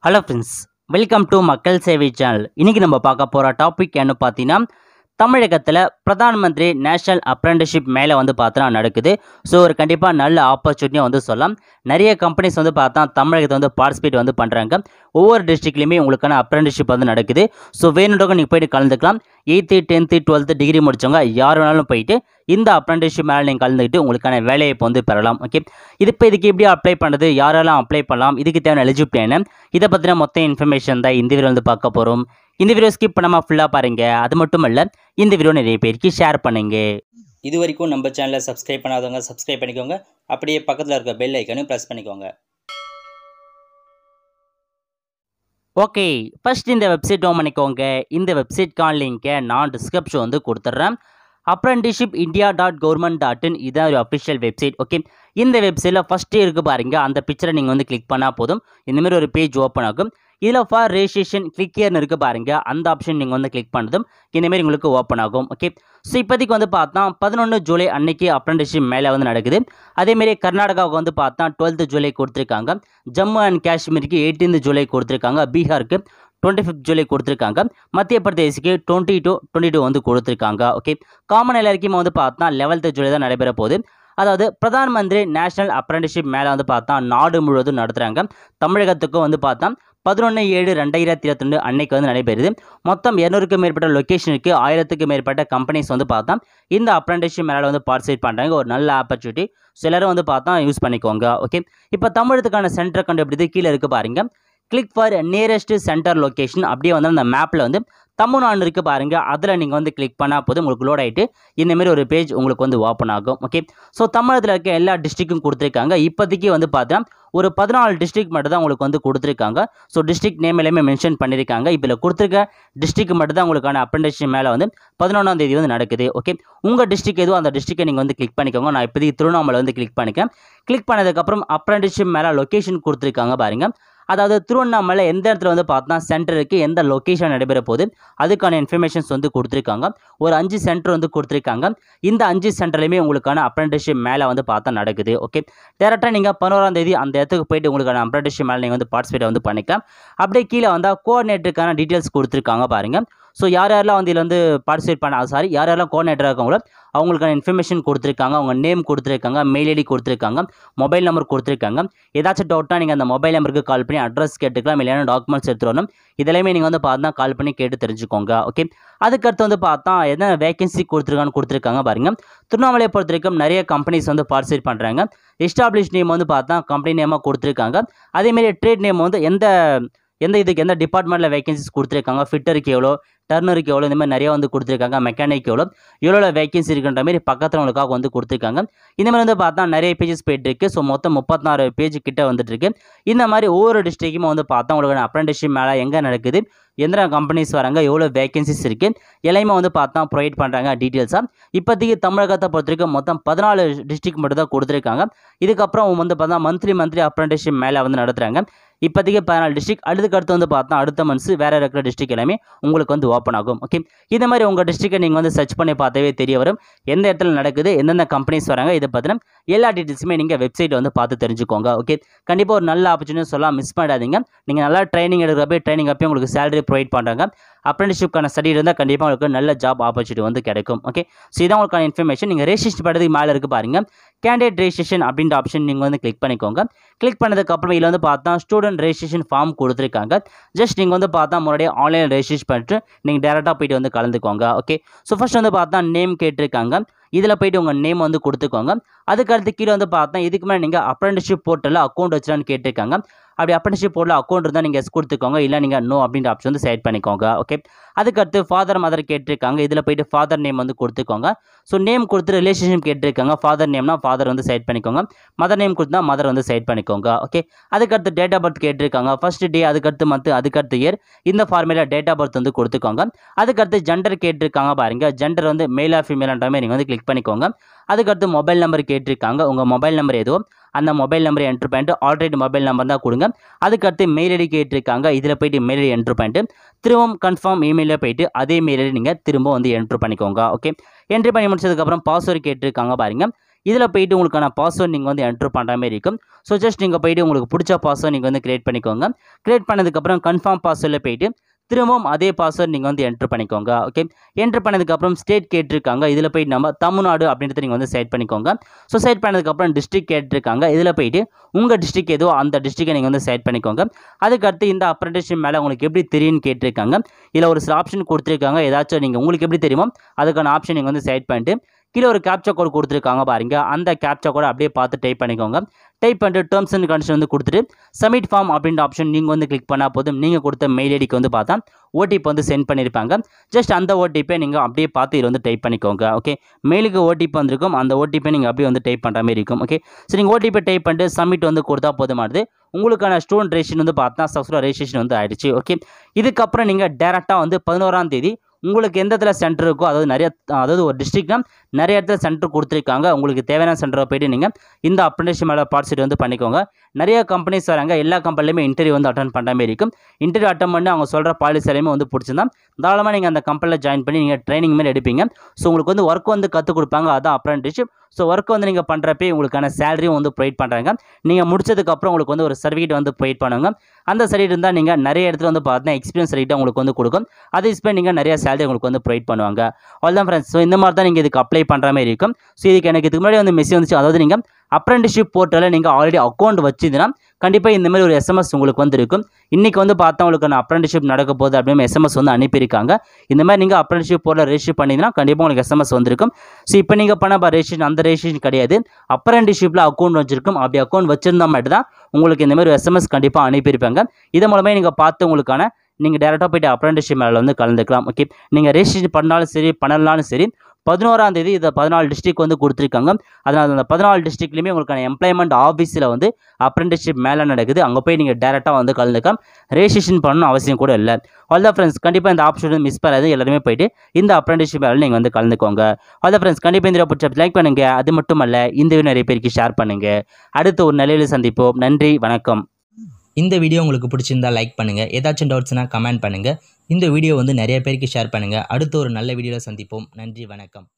hello friends welcome to மக்கள் சேவை channel இன்றைக்கி நம்ம பார்க்க போகிற டாபிக் என்ன பார்த்தீங்கன்னா தமிழகத்தில் பிரதான் மந்திரி நேஷனல் அப்ரெண்டிஷிப் மேலே வந்து பார்த்தோன்னா நடக்குது ஸோ ஒரு கண்டிப்பாக நல்ல ஆப்பர்ச்சுனிட்டியாக வந்து சொல்லலாம் நிறைய கம்பெனிஸ் வந்து பார்த்தா தமிழகத்தை வந்து பார்ட்டிசிபேட் வந்து பண்ணுறாங்க ஒவ்வொரு டிஸ்ட்ரிக்ட்லையுமே உங்களுக்கான அப்ரெண்டிஷிப் வந்து நடக்குது ஸோ வேணுன்றவங்க நீங்கள் போயிட்டு கலந்துக்கலாம் எயித்து டென்த்து டுவெல்த்து டிகிரி முடிச்சவங்க யார் வேணாலும் போயிட்டு இந்த அப்ரெண்டிஷிப் மேலே நீங்கள் கலந்துக்கிட்டு உங்களுக்கான வேலையை இப்போ வந்து பெறலாம் ஓகே இது இப்போ இதுக்கு எப்படி அப்ளை பண்ணுறது யாரெல்லாம் அப்ளை பண்ணலாம் இதுக்கு தேவையான எலிஜிபிலிட்டி என்ன இதை பற்றின மொத்த இன்ஃபர்மேஷன் தான் இந்த வீடியோ வந்து பார்க்க போகிறோம் இந்த வீடியோ ஸ்கிப் பண்ணாமல் ஃபுல்லாக பாருங்க அது மட்டும் இல்லை இந்த வீடியோ நிறைய பேருக்கு ஷேர் பண்ணுங்க இது வரைக்கும் நம்ம சேனலை சப்ஸ்கிரைப் பண்ணாதவங்க சப்ஸ்கிரைப் பண்ணிக்கோங்க அப்படியே பக்கத்தில் இருக்க பெல் ஐக்கனையும் ப்ரெஸ் பண்ணிக்கோங்க ஓகே ஃபர்ஸ்ட் இந்த வெப்சைட் ஓன் பண்ணிக்கோங்க இந்த வெப்சைட்கான லிங்கை நான் டிஸ்கிரிப்ஷன் வந்து கொடுத்துட்றேன் apprenticeship India dot government dot in இதான் ஒரு அஃபிஷியல் வெப்சைட் ஓகே இந்த வெப்சைட்டில் ஃபஸ்ட்டு இருக்குது பாருங்க அந்த பிக்சரை நீங்கள் வந்து கிளிக் பண்ணால் போதும் இந்தமாரி ஒரு பேஜ் ஓப்பன் ஆகும் இதில் ஃபார் ரெஜிஸ்ட்ரேஷன் கிளிக் இயர்னு இருக்குது பாருங்க அந்த ஆப்ஷன் நீங்கள் வந்து கிளிக் பண்ணதும் இந்தமாரி உங்களுக்கு ஓப்பன் ஆகும் ஓகே ஸோ இப்போதைக்கு வந்து பார்த்தா பதினொன்று ஜூலை அன்னைக்கு அப்ரெண்டிஷிப் மேலே வந்து நடக்குது அதேமாரி கர்நாடகாவுக்கு வந்து பார்த்தா டுவெல்த்து ஜூலை கொடுத்துருக்காங்க ஜம்மு அண்ட் காஷ்மீருக்கு எயிட்டீன்த் ஜூலை கொடுத்துருக்காங்க பீகாருக்கு டுவெண்ட்டி ஃபிஃப்த் ஜூலை கொடுத்துருக்காங்க மத்திய பிரதேசுக்கு டுவெண்ட்டி டூ டுவெண்ட்டி டூ வந்து கொடுத்துருக்காங்க ஓகே காமன் எல்லாருக்குமே வந்து பார்த்தா லெவல்த்து ஜூலை தான் நடைபெற போகுது அதாவது பிரதான் மந்திரி நேஷனல் அப்ரெண்டிஷிப் மேலே வந்து பார்த்தா நாடு முழுவதும் நடத்துகிறாங்க தமிழகத்துக்கும் வந்து பார்த்தா பதினொன்று ஏழு ரெண்டாயிரத்தி இருபத்தி ரெண்டு அன்னைக்கு வந்து நடைபெறுது மொத்தம் இரநூறுக்கும் மேற்பட்ட லொக்கேஷனுக்கு ஆயிரத்துக்கும் மேற்பட்ட கம்பெனிஸ் வந்து பார்த்தா இந்த அப்ரெண்டிஷிப் மேலே வந்து பார்ட்டிசிபேட் பண்ணுறாங்க ஒரு நல்ல ஆப்பர்ச்சுனிட்டி சிலரும் வந்து பார்த்தா யூஸ் பண்ணிக்கோங்க ஓகே இப்போ தமிழகத்துக்கான சென்டர் கண்டுபிடித்து கீழே இருக்குது பாருங்க click for nearest centre location அப்படியே வந்து அந்த மேப்பில் வந்து தமிழ்நாடு இருக்குது பாருங்கள் அதில் நீங்கள் வந்து கிளிக் பண்ணால் போதும் உங்களுக்கு லோட் ஆகிட்டு இந்தமாரி ஒரு பேஜ் உங்களுக்கு வந்து ஓப்பன் ஆகும் ஓகே ஸோ தமிழகத்தில் இருக்க எல்லா டிஸ்ட்ரிக்கும் கொடுத்துருக்காங்க இப்போதைக்கு வந்து பார்த்தா ஒரு பதினாலு டிஸ்ட்ரிக் மட்டும் தான் உங்களுக்கு வந்து கொடுத்துருக்காங்க ஸோ டிஸ்ட்ரிக் நேம் எல்லாமே மென்ஷன் பண்ணியிருக்காங்க இப்போ இதில் கொடுத்துருக்க டிஸ்ட்ரிக் மட்டும் தான் உங்களுக்கான அப்ரெண்டிஷிப் மேலே வந்து பதினொன்றாம் தேதி வந்து நடக்குது ஓகே உங்கள் டிஸ்ட்ரிக் எதுவும் அந்த டிஸ்ட்ரிக்கை நீங்கள் வந்து கிளிக் பண்ணிக்கோங்க நான் இப்போதைக்கு திருவண்ணாமலை வந்து கிளிக் பண்ணிக்கேன் கிளிக் பண்ணதுக்கப்புறம் அப்ரெண்டிஷிப் மேலே லொக்கேஷன் கொடுத்துருக்காங்க பாருங்கள் அதாவது திருவண்ணாமலை எந்த இடத்துல வந்து பார்த்தா சென்டருக்கு எந்த லொக்கேஷன் நடைபெற போகுது அதுக்கான இன்ஃபர்மேஷன்ஸ் வந்து கொடுத்துருக்காங்க ஒரு அஞ்சு சென்டர் வந்து கொடுத்துருக்காங்க இந்த அஞ்சு சென்டர்லையுமே உங்களுக்கான அப்ரெண்டிஷிப் மேலே வந்து பார்த்தா நடக்குது ஓகே டேரெக்டாக நீங்கள் பதினோராம் தேதி அந்த இடத்துக்கு போயிட்டு உங்களுக்கான அப்ரெண்டிஷிப் மேலே நீங்கள் வந்து பார்ட்டிசிபேட் வந்து பண்ணிக்கலாம் அப்படியே கீழே வந்தால் கோஆர்டினேட்டருக்கான டீட்டெயில்ஸ் கொடுத்துருக்காங்க பாருங்கள் ஸோ யார் யாரெல்லாம் வந்து இதில் வந்து பார்ட்டிசிபேட் பண்ண சாரி யார் யாரெல்லாம் கோஆர்டினேட்டராக இருக்காங்களோ அவங்களுக்கான இன்ஃபர்மேஷன் கொடுத்துருக்காங்க அவங்க நேம் கொடுத்துருக்காங்க மெயில் ஐடி கொடுத்துருக்காங்க மொபைல் நம்பர் கொடுத்துருக்காங்க ஏதாச்சும் டவுட்டாக நீங்கள் அந்த மொபைல் நம்பருக்கு கால் பண்ணி அட்ரஸ் கேட்டுக்கலாம் இல்லைன்னா டாக்குமெண்ட்ஸ் எடுத்துகிட்டு வரணும் இதெல்லாமே நீங்கள் வந்து பார்த்தா கால் பண்ணி கேட்டு தெரிஞ்சுக்கோங்க ஓகே அதுக்கடுத்து வந்து பார்த்தா என்ன வேகன்சி கொடுத்துருக்கான்னு கொடுத்துருக்காங்க பாருங்க திருவண்ணாமலையை பொறுத்த வரைக்கும் நிறைய கம்பெனிஸ் வந்து பார்ட்டிசிபேட் பண்ணுறாங்க எஸ்டாப்ளிஷ் நேம் வந்து பார்த்தா கம்பெனி நேமாக கொடுத்துருக்காங்க அதேமாரி ட்ரேட் நேம் வந்து எந்த எந்த இதுக்கு எந்த டிபார்ட்மெண்ட்டில் வேகன்சிஸ் கொடுத்துருக்காங்க ஃபிட்டருக்கு எவ்வளோ டர்னருக்கு எவ்வளோ இந்த மாதிரி நிறைய வந்து கொடுத்துருக்காங்க மெக்கானிக் எவ்வளோ எவ்வளோ வேகன்சி இருக்குன்ற மாதிரி பக்கத்தில் உங்களுக்காக வந்து கொடுத்துருக்காங்க இந்த மாதிரி வந்து பார்த்தா நிறைய பேஜஸ் போயிட்டு இருக்கு ஸோ மொத்தம் முப்பத்தாறு பேஜ் கிட்ட வந்துட்டு இருக்கு இந்த மாதிரி ஒவ்வொரு டிஸ்ட்ரிக்ட்டுமே வந்து பார்த்தா உங்களுக்கு அப்ரெண்டிஷிப் மேலே எங்கே நடக்குது எந்த கம்பெனிஸ் வராங்க எவ்வளோ வேகன்சிஸ் இருக்குது எல்லாமே வந்து பார்த்தா ப்ரொவைட் பண்ணுறாங்க டீட்டெயில்ஸாக இப்போதைக்கு தமிழகத்தை பொறுத்த வரைக்கும் மொத்தம் பதினாலு டிஸ்ட்ரிக்ட் மட்டும் தான் கொடுத்துருக்காங்க இதுக்கப்புறம் வந்து பார்த்தா மந்த்லி மந்த்லி அப்ரெண்டிஷிப் மேலே வந்து நடத்துகிறாங்க இப்போதைக்கு பதினாலு டிஸ்ட்ரிக் அடுத்துக்கு அடுத்து வந்து பார்த்தா அடுத்த மந்த்ஸ் வேறு இருக்கிற டிஸ்ட்ரிக் எல்லாமே உங்களுக்கு வந்து ஓப்பன் ஆகும் ஓகே இந்த மாதிரி உங்கள் டிஸ்ட்ரிக்டை நீங்கள் வந்து சர்ச் பண்ணி பார்த்தாவே தெரிய வரும் எந்த இடத்துல நடக்குது எந்தெந்த கம்பெனிஸ் வராங்க இதை பற்றின எல்லா டீட்டெயில்ஸுமே நீங்கள் வெப்சைட் வந்து பார்த்து தெரிஞ்சுக்கோங்க ஓகே கண்டிப்பாக ஒரு நல்ல ஆப்பர்ச்சுனிட்டி சொல்லலாம் மிஸ் பண்ணிடாதீங்க நீங்கள் நல்லா ட்ரைனிங் எடுக்கிறப்ப ட்ரைனிங் அப்போ உங்களுக்கு சேலரி ப்ரொவைட் பண்ணுறாங்க அப்ரெண்டிஷிப்கான ஸ்டடி இருந்தால் கண்டிப்பாக உங்களுக்கு நல்ல ஜாப் ஆப்பர்ச்சுனிட்டி வந்து கிடைக்கும் ஓகே ஸோ இதான் உங்களுக்கான இன்ஃபர்மேஷன் நீங்கள் ரெஜிஸ்ட்ரேஷன் பண்ணுறதுக்கு மேலே இருக்குது பாருங்க கேண்டிடேட் ரெஜிஸ்ட்ரேஷன் அப்படின்ற ஆப்ஷன் நீங்கள் வந்து கிளிக் பண்ணிக்கோங்க கிளிக் பண்ணதுக்கப்புறம் இதில் வந்து பார்த்தா ஸ்டூடெண்ட் ரெஜிஸ்ட்ரேஷன் ஃபார்ம் கொடுத்துருக்காங்க ஜஸ்ட் நீங்கள் வந்து பார்த்தா முன்னாடியே ஆன்லைன் ரெஜிஸ்ட்ரேஷன் பண்ணிட்டு நீங்கள் டேரெக்டாக போயிட்டு வந்து கலந்துக்கோங்க ஓகே ஸோ ஃபஸ்ட் வந்து பார்த்தா நேம் கேட்டிருக்காங்க இதில் போயிட்டு உங்கள் நேம் வந்து கொடுத்துக்கோங்க அதுக்கடுத்து கீழே வந்து பார்த்தா இதுக்கு மேலே நீங்கள் அப்ரெண்டிஷிப் போர்ட்டலில் அக்கௌண்ட் வச்சுலான்னு கேட்டிருக்காங்க அப்படி அப்ரெண்டிஷிப் போர்ட்டில் அக்கௌண்ட் இருந்தால் நீங்கள் எஸ் கொடுத்துக்கோங்க இல்லை நீங்கள் நோ அப்படின்ற ஆப்ஷன் வந்து செலக்ட் பண்ணிக்கோங்க ஓகே அதுக்கடுத்து ஃபாதர் மதர் கேட்டிருக்காங்க இதில் போயிட்டு ஃபாதர் நேம் வந்து கொடுத்துக்கோங்க ஸோ நேம் கொடுத்து ரிலேஷன்ஷிப் கேட்டிருக்காங்க ஃபாதர் நேம்னா ஃபாதர் வந்து செலக்ட் பண்ணிக்கோங்க மதர் நேம் கொடுத்தா மதர் வந்து செலக்ட் பண்ணிக்கோங்க ஓகே அதுக்கடுத்து டேட் ஆஃப் பர்த் கேட்டிருக்காங்க ஃபர்ஸ்ட் டே அதுக்கடுத்து மந்த் அதுக்கடுத்து இயர் இந்த ஃபார்மேட்டில் டேட் ஆஃப் பர்த் வந்து கொடுத்துக்கோங்க அதுக்கடுத்து ஜெண்டர் கேட்டிருக்காங்க பாருங்க ஜெண்டர் வந்து மேலா ஃபீமேல்ன்ற மாதிரி நீங்கள் வந்து கிளிக் பண்ணிக்கோங்க அதுக்கடுத்து மொபைல் நம்பர் கேட்டிருக்காங்க உங்கள் மொபைல் நம்பர் எதுவும் அந்த மொபைல் நம்பரை என்ட்ரு பண்ணிட்டு ஆல்ரெடி மொபைல் நம்பர் தான் கொடுங்க அதுக்கடுத்து மெயில் ஐடி கேட்டிருக்காங்க இதில் போயிட்டு மெயில் ஐடி என்ட்ரு பண்ணிட்டு திரும்பவும் கன்ஃபார்ம் இமெயிலில் போயிட்டு அதே மெயில் ஐடி நீங்கள் திரும்ப வந்து என்ட்ரு பண்ணிக்கோங்க ஓகே என்ட்ரி பண்ணி முடிச்சதுக்கப்புறம் பாஸ்வேர்டு கேட்டிருக்காங்க பாருங்க இதில் போயிட்டு உங்களுக்கான பாஸ்வேர்டு நீங்கள் வந்து என்ட்ரு பண்ணுற மாதிரி இருக்கும் ஸோ ஜஸ்ட் நீங்கள் போயிட்டு உங்களுக்கு பிடிச்ச பாஸ்வேர்டு நீங்கள் வந்து கிரியேட் பண்ணிக்கோங்க கிரியேட் பண்ணதுக்கப்புறம் கன்ஃபார்ம் பாஸ்வேர்டில் போயிட்டு திரும்பவும் அதே பாஸ்வேர்டு நீங்கள் வந்து என்ட்ரு பண்ணிக்கோங்க ஓகே என்ட்ரு பண்ணதுக்கப்புறம் ஸ்டேட் கேட்டிருக்காங்க இதில் போயிட்டு நம்ம தமிழ்நாடு அப்படின்றத நீங்கள் வந்து செட் பண்ணிக்கோங்க ஸோ செட் பண்ணதுக்கப்புறம் டிஸ்ட்ரிக் கேட்டிருக்காங்க இதில் போயிட்டு உங்கள் டிஸ்ட்ரிக் எதுவோ அந்த டிஸ்ட்ரிக்கை நீங்கள் வந்து செட் பண்ணிக்கோங்க அதுக்கடுத்து இந்த அப்ரண்டிஸ்ஷிப் மேலே உங்களுக்கு எப்படி தெரியும்னு கேட்டிருக்காங்க இதில் ஒரு சில ஆப்ஷன் கொடுத்துருக்காங்க ஏதாச்சும் நீங்கள் உங்களுக்கு எப்படி தெரியுமோ அதுக்கான ஆப்ஷன் நீங்கள் வந்து செட் பண்ணிட்டு கீழே ஒரு கேப்சா கோட் கொடுத்துருக்காங்க பாருங்க அந்த கேப்சா கோட் அப்படியே பார்த்து டைப் பண்ணிக்கோங்க டைப் பண்ணிட்டு டேர்ம்ஸ் அண்ட் கண்டிஷன் வந்து கொடுத்துட்டு சப்மிட் ஃபார்ம் அப்படின்ற ஆப்ஷன் நீங்கள் வந்து கிளிக் பண்ணால் போதும் நீங்கள் கொடுத்த மெயில் ஐடிக்கு வந்து பார்த்தா ஓடிபி வந்து சென்ட் பண்ணியிருப்பாங்க ஜஸ்ட் அந்த ஓடிபியை நீங்கள் அப்படியே பார்த்து இதில் வந்து டைப் பண்ணிக்கோங்க ஓகே மெயிலுக்கு ஓடிபி வந்திருக்கும் அந்த ஓடிபி நீங்கள் அப்படியே வந்து டைப் பண்ணுற மாதிரி இருக்கும் ஓகே ஸோ நீங்கள் ஓடிபி டைப் பண்ணிட்டு சப்மிட் வந்து கொடுத்தா போதுமானது உங்களுக்கான ஸ்டூடெண்ட் ரெஜிஸ்ட்ரேஷன் வந்து பார்த்தா சக்ஸஸ்ஃபுல்லாக ரெஜிஸ்ட்ரேஷன் வந்து ஆயிடுச்சு ஓகே இதுக்கப்புறம் நீங்கள் டேரெக்டாக வந்து பதினோராம் தேதி உங்களுக்கு எந்த இடத்துல சென்டர் இருக்கோ அதாவது நிறைய அதாவது ஒரு டிஸ்ட்ரிக்ட்னா நிறைய இடத்துல சென்டர் கொடுத்துருக்காங்க உங்களுக்கு தேவையான சென்டரை போயிட்டு நீங்கள் இந்த அப்ரண்டிஸ்ஷிப் மேலே பார்ட்டிசிபேட் வந்து பண்ணிக்கோங்க நிறைய கம்பெனிஸ் வராங்க எல்லா கம்பெனிலையுமே இன்டர்வியூ வந்து அட்டன் பண்ணுற மாதிரி இருக்கும் இன்டர்வியூ அட்டன் பண்ணி அவங்க சொல்கிற பாலிசி எல்லாமே வந்து பிடிச்சிருந்தா தாராளமாக நீங்கள் அந்த கம்பெனியில் ஜாயின் பண்ணி நீங்கள் ட்ரைனிங் மாதிரி எடுப்பீங்க ஸோ உங்களுக்கு வந்து ஒர்க் வந்து கற்றுக் கொடுப்பாங்க அதான் அப்ரண்டிஸ்ஷிப் ஸோ ஒர்க் வந்து நீங்கள் பண்ணுறப்பே உங்களுக்கான சேலரியும் வந்து ப்ரொவைட் பண்ணுறாங்க நீங்கள் முடிச்சதுக்கப்புறம் உங்களுக்கு வந்து ஒரு சர்டிஃபிகேட் வந்து ப்ரொவைட் பண்ணுவாங்க அந்த சர்டிஃபிகேட் இருந்தால் நீங்கள் நிறைய இடத்துல வந்து பார்த்தீங்கன்னா எக்ஸ்பீரியன்ஸ் சர்டிஃபிகேட் உங்களுக்கு வந்து கொடுக்கும் அதை யூஸ் பண்ணி நீங்கள் நிறைய சேலரி உங்களுக்கு வந்து ப்ரொவைட் பண்ணுவாங்க அவ்வளோதான் ஃப்ரெண்ட்ஸ் ஸோ இந்த மாதிரி தான் நீங்கள் இதுக்கு அப்ளை பண்ணுற மாதிரி இருக்கும் ஸோ இதுக்கு எனக்கு இதுக்கு முன்னாடி வந்து மெசேஜ் வந்துச்சு அதாவது நீங்கள் அப்ரண்டிஸ்ஷிப் போர்ட்டலில் நீங்கள் ஆல்ரெடி அக்கௌண்ட் வச்சுருந்தீங்கன்னா கண்டிப்பாக இந்த மாதிரி ஒரு எஸ்எம்எஸ் உங்களுக்கு வந்து இருக்கும் இன்றைக்கி வந்து பார்த்தா உங்களுக்கு நான் அப்ரண்டிஸ்ஷிப் நடக்க போகுது அப்படின்னு எஸ்எம்எஸ் வந்து அனுப்பியிருக்காங்க இந்த மாதிரி நீங்கள் அப்ரண்டிஸ்ஷிப் போர்ட்டில் ரெஜிஸ்டர் பண்ணிங்கன்னா கண்டிப்பாக உங்களுக்கு எஸ்எம்எஸ் வந்திருக்கும் ஸோ இப்போ நீங்கள் பண்ண ரெஜிஸ்ட்ரேஷன் அந்த ரெஜிஸ்ட்ரேஷன் கிடையாது அப்ரண்டிஸ்ஷிப்பில் அக்கௌண்ட் வச்சிருக்கும் அப்படி அக்கௌண்ட் வச்சிருந்தா மட்டும் தான் உங்களுக்கு இந்த மாதிரி எஸ்எம்எஸ் கண்டிப்பாக அனுப்பியிருப்பாங்க இது மூலமே நீங்கள் பார்த்து உங்களுக்கான நீங்கள் டேரெக்டாக போய்ட்டு அப்ரண்டிஸ்ஷிப் மேலே வந்து கலந்துக்கலாம் ஓகே நீங்கள் ரெஜிஸ்ட்ரேஷன் பண்ணாலும் சரி பண்ணலனாலும் சரி பதினோராம் தேதி இதை பதினாலு டிஸ்ட்ரிக் வந்து கொடுத்துருக்காங்க அதனால் அந்த பதினாலு டிஸ்ட்ரிக்ட்லையுமே உங்களுக்கான எம்ப்ளாய்மெண்ட் ஆஃபீஸில் வந்து அப்ரெண்டிஸ்ஷிப் மேலே நடக்குது அங்கே போய் நீங்கள் டேரெக்டாக வந்து கலந்துக்கலாம் ரெஜிஸ்ட்ரேஷன் பண்ணணும் அவசியம் கூட இல்லை அவ்வளோ ஃப்ரெண்ட்ஸ் கண்டிப்பாக இந்த ஆப்ஷன் வந்து மிஸ் பண்ணாது எல்லாருமே போயிட்டு இந்த அப்ரெண்டிஸ்ஷிப் மேலே நீங்கள் வந்து கலந்துக்கோங்க அவ்வளோ ஃப்ரெண்ட்ஸ் கண்டிப்பாக இந்த பிடிச்ச லைக் பண்ணுங்கள் அது மட்டும் அல்ல இந்த வீடியோ நிறைய பேருக்கு ஷேர் பண்ணுங்கள் அடுத்த ஒரு நிலையில் சந்திப்போம் நன்றி வணக்கம் இந்த வீடியோ உங்களுக்கு பிடிச்சிருந்தா லைக் பண்ணுங்கள் ஏதாச்சும் டவுட்ஸ்னால் கமெண்ட் பண்ணுங்கள் இந்த வீடியோ வந்து நிறைய பேருக்கு ஷேர் பண்ணுங்கள் அடுத்த ஒரு நல்ல வீடியோவில் சந்திப்போம் நன்றி வணக்கம்